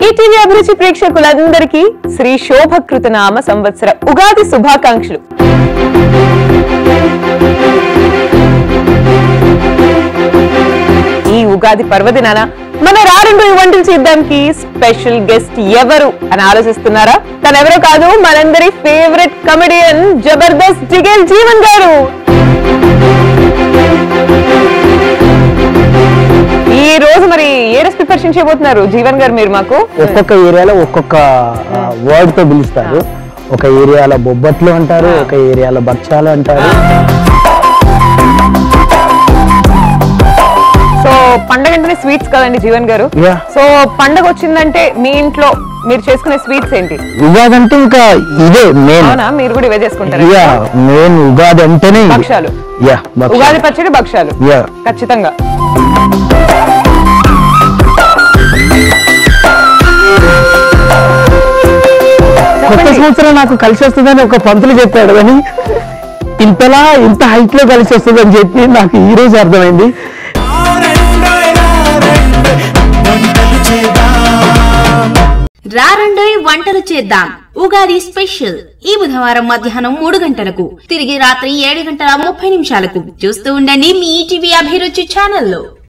ETV అభిరుచి ప్రేక్షకులందరికీ శ్రీ శోభకృత నామ సంవత్సర ఉగాది శుభాకాంక్షలు ఈ ఉగాది పర్వదినాన మన రారెండు వంటలు చేద్దాంకి స్పెషల్ గెస్ట్ ఎవరు అని ఆలోచిస్తున్నారా తనెవరో కాదు మనందరి ఫేవరెట్ కమెడియన్ జబర్దస్త్ జిగేల్ జీవన్ గారు ఈ రోజు మరి ఏ రెసిపీ పరిచయం చేయబోతున్నారు జీవన్ గారు మీరు మాకు ఒక్కొక్క ఏరియాలో ఒక్కొక్క వర్డ్ తో పిలుస్తారు ఒక ఏరియాలో బొబ్బట్లు అంటారు ఒక ఏరియాలో భక్ష్యాలు అంటారు సో పండగ అంటేనే స్వీట్స్ కదండి జీవన్ గారు Yeah. సో పండగ వచ్చిందంటే మీ ఇంట్లో మీరు చేసుకునే స్వీట్స్ ఏంటి ఉగాది అంటే ఇంకా ఇదే మెయిన్ అవునా మీరు కూడా ఇవే చేసుకుంటారా యా మెయిన్ ఉగాది అంటేనే ఇది. భక్ష్యాలు. యా భక్ష్యాలు. ఉగాది పచ్చడి భక్ష్యాలు యా ఖచ్చితంగా కొత్త చెప్పండి. సంవత్సరం నాకు కలిసి వస్తుందని ఒక పంతులు చెప్పాడు కానీ ఇంతలా ఇంత హైట్ లో కలిసి వస్తుందని చెప్పి నాకు ఈ రోజు అర్థమైంది రారండోయ్ వంటలు చేద్దాం ఉగాది స్పెషల్ ఈ బుధవారం మధ్యాహ్నం మూడు గంటలకు తిరిగి రాత్రి ఏడు గంటల ముప్పై నిమిషాలకు చూస్తూ ఉండండి మీ ఈటీవీ అభిరుచి ఛానల్లో